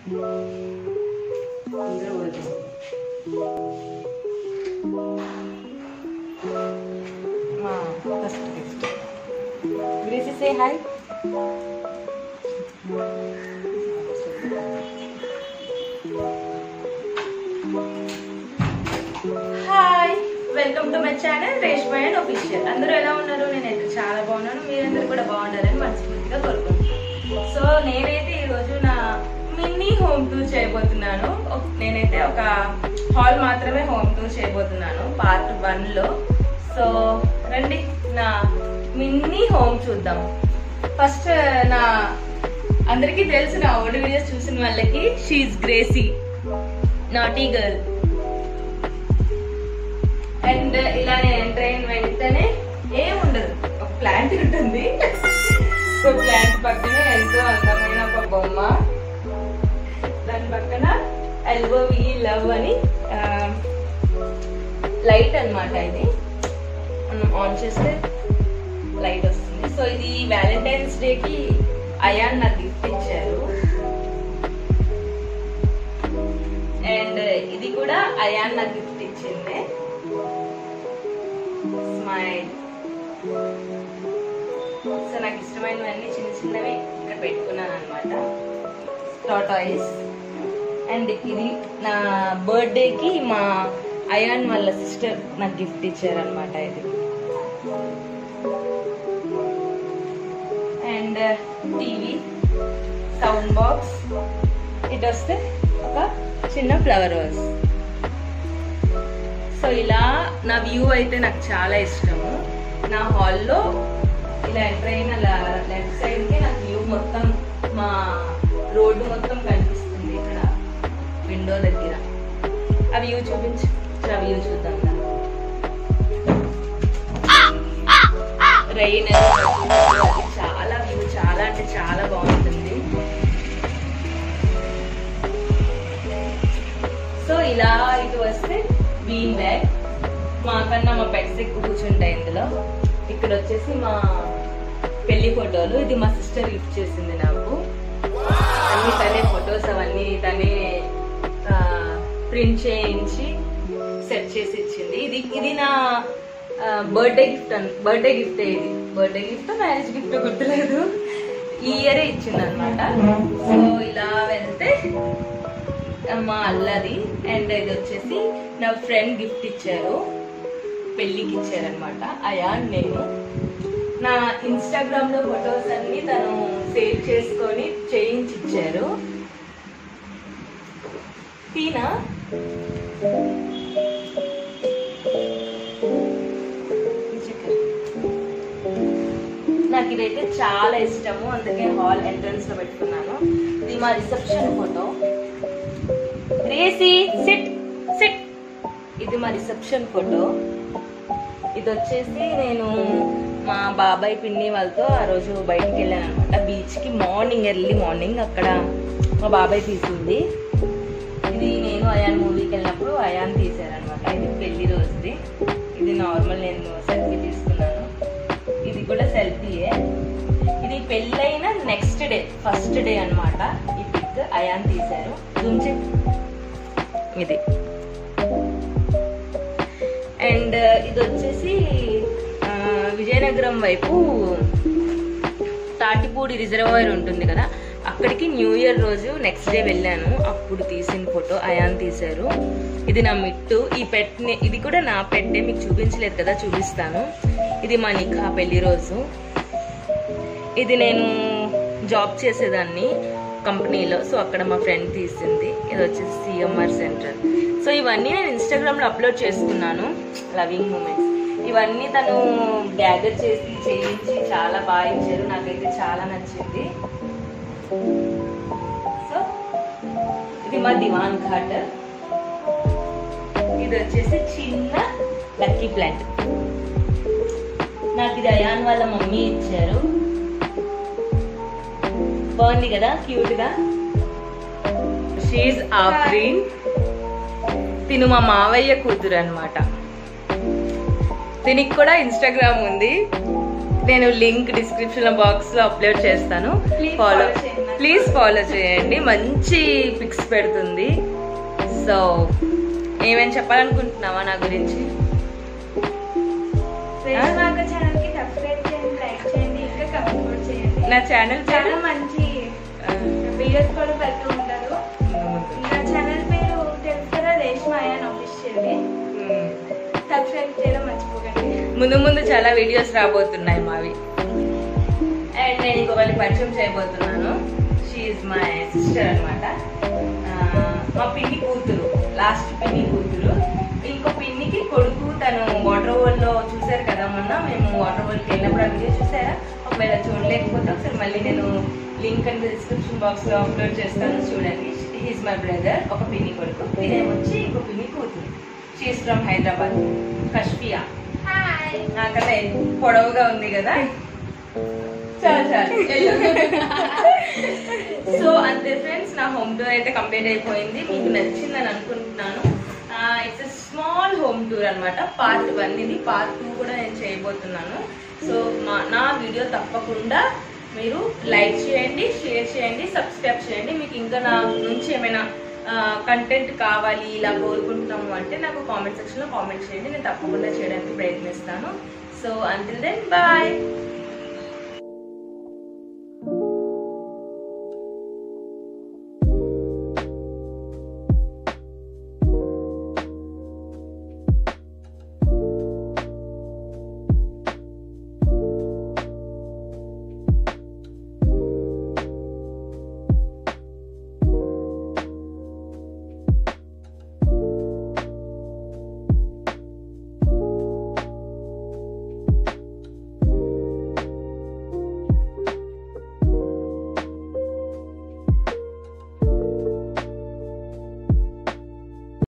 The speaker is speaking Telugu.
అందరూ ఊరుకోండి. మా ఫస్ట్ గిఫ్ట్ గ్రీసి say hi hi welcome to my channel Reshma and official అందరూ ఎలా ఉన్నారు నేనైతే చాలా బాగున్నాను మీరందరూ కూడా బాగుండాలని మనస్ఫూర్తిగా కోరుకుంటున్నాను సో నేనైతే ఈరోజు నా మినీ హోమ్ టూర్ చేయబోతున్నాను ఒక- నేనైతే ఒక హాల్ మాత్రమే హోమ్ టూర్ చేయబోతున్నాను పార్ట్ వన్ లో సో రండి నా మినీ హోమ్ చూద్దాం ఫస్ట్ నా అందరికీ తెలుసు నా ఓల్డ్ వీడియోస్ చూసిన వాళ్ళకి she crazy naughty girl and ఇలా నేను ఎంటర్ అయిన వెంటనే ఏం ఉండదు ఒక ప్లాంట్ ఉంటుంది సో ప్లాంట్ పక్కనే ఎంతో అందమైన ఒక బొమ్మ దాని పక్కన ఎల్బో వి లవ్ అని లైట్ అన్నమాట ఇది మనం ఆన్ చేస్తే లైట్ వస్తుంది సో ఇది వ్యాలంటైన్స్ డే కి అయాన్ నాకు గిఫ్ట్ ఇచ్చారు అండ్ ఇది కూడా అయాన్ నాకు గిఫ్ట్ ఇచ్చింది స్మైల్ సో నాకు ఇష్టమైనవన్నీ చిన్న చిన్నవి ఇక్కడ పెట్టుకున్నాను అనమాట టాటాయిస్ అండ్ ఇది నా బర్త్డేకి మా అయాన్ వాళ్ళ సిస్టర్ నాకు గిఫ్ట్ ఇచ్చారనమాట ఇది అండ్ టీవీ సౌండ్ బాక్స్ ఇటు వస్తే ఒక చిన్న ఫ్లవర్ వాజ్ సో ఇలా నా వ్యూ అయితే నాకు చాలా ఇష్టము నా హాల్లో ఇలా ఎంటర్ అయిన లెఫ్ట్ సైడ్ కి నాకు వ్యూ మొత్తం మా రోడ్డు మొత్తం కనిపిస్తుంది ఇక్కడ విండో దగ్గర ఆ వ్యూ చూపించు ఆ వ్యూ చూద్దాం రైన్ చాలా వ్యూ చాలా అంటే చాలా బాగుంటుంది సో ఇలా ఇటు వస్తే బీన్ బ్యాగ్ మా కన్నా మా పెట్స్ ఎక్కువ కూర్చుంటాయి ఇందులో ఇక్కడ వచ్చేసి మా పెళ్లి ఫోటోలు ఇది మా సిస్టర్ గిఫ్ట్ చేసింది నాకు అన్ని తనే ఫొటోస్ అవన్నీ తనే ప్రింట్ చేయించి సెట్ చేసి ఇచ్చింది ఇది ఇది నా బర్త్డే గిఫ్ట్ అన్ బర్త్డే గిఫ్ట్ ఇది బర్త్డే గిఫ్ట్ మ్యారేజ్ గిఫ్ట్ గుర్తులేదు ఈ ఇయరే ఇచ్చింది అనమాట సో ఇలా వెళ్తే మా అల్లది అండ్ ఇది వచ్చేసి నా ఫ్రెండ్ గిఫ్ట్ ఇచ్చారు పెళ్ళికి ఇచ్చారనమాట అయాన్ నేను నా ఇన్స్టాగ్రామ్ లో ఫొటోస్ అన్ని తను సేవ్ చేసుకొని చేయించి ఇచ్చారు తీనా నాకు ఇదైతే చాలా ఇష్టము అందుకే హాల్ ఎంట్రన్స్ లో పెట్టుకున్నాను ఇది మా రిసెప్షన్ ఫోటో రేసి సిట్ సిట్ ఇది మా రిసెప్షన్ ఫోటో ఇది వచ్చేసి నేను మా బాబాయ్ పిన్ని వాళ్ళతో ఆ రోజు బయటికి వెళ్ళాను అనమాట బీచ్ కి మార్నింగ్ ఎర్లీ మార్నింగ్ అక్కడ మా బాబాయ్ తీసింది ఇది నేను అయాన్ మూవీకి వెళ్ళినప్పుడు అయాన్ తీశారనమాట ఇది పెళ్లి రోజుది ఇది నార్మల్ నేను సెల్ఫీ తీసుకున్నాను ఇది కూడా సెల్ఫీయే ఇది పెళ్ళైన నెక్స్ట్ డే ఫస్ట్ డే అన్నమాట ఈ పిక్ అయాన్ తీశారు జూమ్ చెక్ ఇది అండ్ ఇది వచ్చేసి ఆ, విజయనగరం వైపు తాటిపూడి రిజర్వాయర్ ఉంటుంది కదా అక్కడికి న్యూ ఇయర్ రోజు నెక్స్ట్ డే వెళ్ళాను అప్పుడు తీసిన ఫోటో అయాన్ తీశారు ఇది నా మిట్టు ఈ పెట్ ఇది కూడా నా పెట్టే మీకు చూపించలేదు కదా చూపిస్తాను ఇది మా నిఖా పెళ్లి రోజు ఇది నేను జాబ్ చేసేదాన్ని కంపెనీలో సో అక్కడ మా ఫ్రెండ్ తీసింది ఇది వచ్చేసి సిఎంఆర్ సెంటర్ సో ఇవన్నీ నేను ఇన్స్టాగ్రామ్లో అప్లోడ్ చేసుకున్నాను లవింగ్ మూమెంట్స్ ఇవన్నీ తను గ్యాదర్ చేసి చేయించి చాలా బాగా ఇచ్చారు నాకైతే చాలా నచ్చింది సో ఇది మా దివాన్ ఘాట్ ఇది వచ్చేసి చిన్న లక్కీ ప్లాంట్ నాకు ఇది అయాన్ వాళ్ళ మమ్మీ ఇచ్చారు బాగుంది కదా క్యూట్ గా షీజ్ ఆఫ్రీన్ తిను మా మావయ్య కూతురు అనమాట దీనికి కూడా ఇన్స్టాగ్రామ్ ఉంది నేను లింక్ డిస్క్రిప్షన్ బాక్స్ లో అప్లోడ్ చేస్తాను ఫాలో ప్లీజ్ ఫాలో చేయండి మంచి పిక్స్ పెడుతుంది సో ఏమేమి చెప్పాలనుకుంటున్నావా నా గురించి రేష్మాక ఛానల్ కి సబ్స్క్రైబ్ చేయండి లైక్ చేయండి ఇంకా కమెంట్ కూడా చేయండి నా ఛానల్ చాలా మంచి వీడియోస్ కూడా పెడుతూ ఉంటారు నా ఛానల్ పేరు తెలుసు కదా రేష్మాయన్ ఆఫీషియల్ సబ్స్క్రైబ్ చేయడం మర్చిపోకండి ముందు ముందు చాలా వీడియోస్ రాబోతున్నాయి మావి అండ్ నేను ఇంకో వాళ్ళకి పరిచయం చేయబోతున్నాను షీఈ్ మై సిస్టర్ అనమాట మా పిన్ని కూతురు లాస్ట్ పిన్ని కూతురు ఇంకో పిన్నికి కొడుకు తను వాటర్ వరల్డ్ లో చూసారు కదా మొన్న మేము వాటర్ వరల్డ్కి వెళ్ళినప్పుడు ఆ వీడియో చూసారా ఒకవేళ చూడలేకపోతే ఒకసారి మళ్ళీ నేను లింక్ అండ్ డిస్క్రిప్షన్ బాక్స్ లో అప్లోడ్ చేస్తాను చూడండి హీస్ మై బ్రదర్ ఒక పిన్ని కొడుకు ఇదేమొచ్చి ఇంకో పిన్ని కూతురు షీఈ్ ఫ్రమ్ హైదరాబాద్ కష్పియా హాయ్ నాకన్నా ఎక్కువ పొడవుగా ఉంది కదా చాలు చాలు సో అంతే ఫ్రెండ్స్ నా హోమ్ టూర్ అయితే కంప్లీట్ అయిపోయింది మీకు నచ్చిందని అనుకుంటున్నాను ఇట్స్ స్మాల్ హోమ్ టూర్ అన్నమాట పార్ట్ వన్ ఇది పార్ట్ టూ కూడా నేను చేయబోతున్నాను సో మా నా వీడియో తప్పకుండా మీరు లైక్ చేయండి షేర్ చేయండి సబ్స్క్రైబ్ చేయండి మీకు ఇంకా నా నుంచి ఏమైనా కంటెంట్ కావాలి ఇలా కోరుకుంటున్నాము అంటే నాకు కామెంట్ సెక్షన్లో కామెంట్ చేయండి నేను తప్పకుండా చేయడానికి ప్రయత్నిస్తాను సో అంటిల్ దెన్ బాయ్